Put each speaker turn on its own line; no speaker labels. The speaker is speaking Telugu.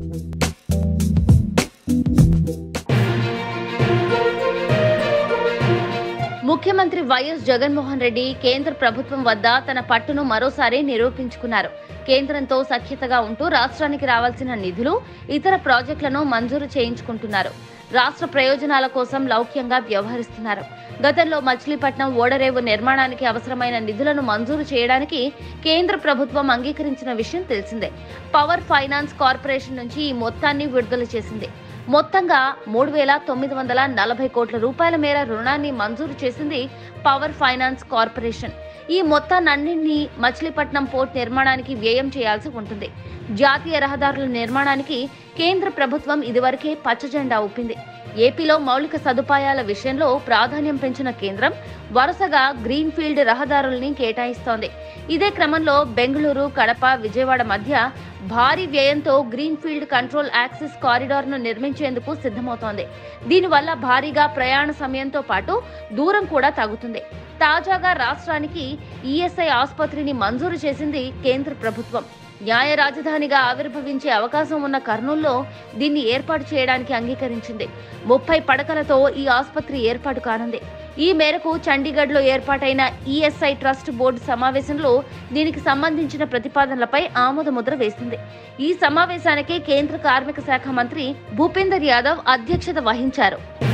ముఖ్యమంత్రి వైఎస్ జగన్మోహన్ రెడ్డి కేంద్ర ప్రభుత్వం వద్ద తన పట్టును మరోసారి నిరూపించుకున్నారు కేంద్రంతో సఖ్యతగా ఉంటూ రాష్ట్రానికి రావాల్సిన నిధులు ఇతర ప్రాజెక్టులను మంజూరు చేయించుకుంటున్నారు రాష్ట్ర ప్రయోజనాల కోసం లౌక్యంగా వ్యవహరిస్తున్నారు గతంలో మచిలీపట్నం ఓడరేవు నిర్మాణానికి అవసరమైన నిధులను మంజూరు చేయడానికి కేంద్ర ప్రభుత్వం అంగీకరించిన విషయం తెలిసిందే పవర్ ఫైనాన్స్ కార్పొరేషన్ నుంచి ఈ మొత్తాన్ని విడుదల చేసింది మొత్తంగా మూడు వేల తొమ్మిది వందల నలభై కోట్ల రూపాయల మేర రుణాన్ని మంజూరు చేసింది పవర్ ఫైనాన్స్ కార్పొరేషన్ ఈ మొత్తాన్నన్నింటినీ మచిలీపట్నం పోర్ట్ నిర్మాణానికి వ్యయం చేయాల్సి ఉంటుంది జాతీయ రహదారుల నిర్మాణానికి కేంద్ర ప్రభుత్వం ఇదివరకే పచ్చజెండా ఊపింది ఏపీలో మౌలిక సదుపాయాల విషయంలో ప్రాధాన్యం పెంచిన కేంద్రం వరుసగా గ్రీన్ ఫీల్డ్ రహదారుల్ని కేటాయిస్తోంది ఇదే క్రమంలో బెంగళూరు కడప విజయవాడ మధ్య భారీ వ్యయంతో గ్రీన్ ఫీల్డ్ కంట్రోల్ యాక్సిస్ కారిడార్ను నిర్మించేందుకు సిద్ధమవుతోంది దీనివల్ల భారీగా ప్రయాణ సమయంతో పాటు దూరం కూడా తగ్గుతుంది తాజాగా రాష్ట్రానికి ఈఎస్ఐ ఆసుపత్రిని మంజూరు చేసింది కేంద్ర ప్రభుత్వం న్యాయ రాజధానిగా ఆవిర్భవించే అవకాశం ఉన్న కర్నూల్లో దీన్ని ఏర్పాటు చేయడానికి అంగీకరించింది ముప్పై పడకలతో ఈ ఆసుపత్రి ఏర్పాటు కానుంది ఈ మేరకు చండీగఢ్లో ఏర్పాటైన ఈఎస్ఐ ట్రస్ట్ బోర్డు సమావేశంలో దీనికి సంబంధించిన ప్రతిపాదనలపై ఆమోద ముద్ర వేసింది ఈ సమావేశానికి కేంద్ర కార్మిక శాఖ మంత్రి భూపేందర్ యాదవ్ అధ్యక్షత వహించారు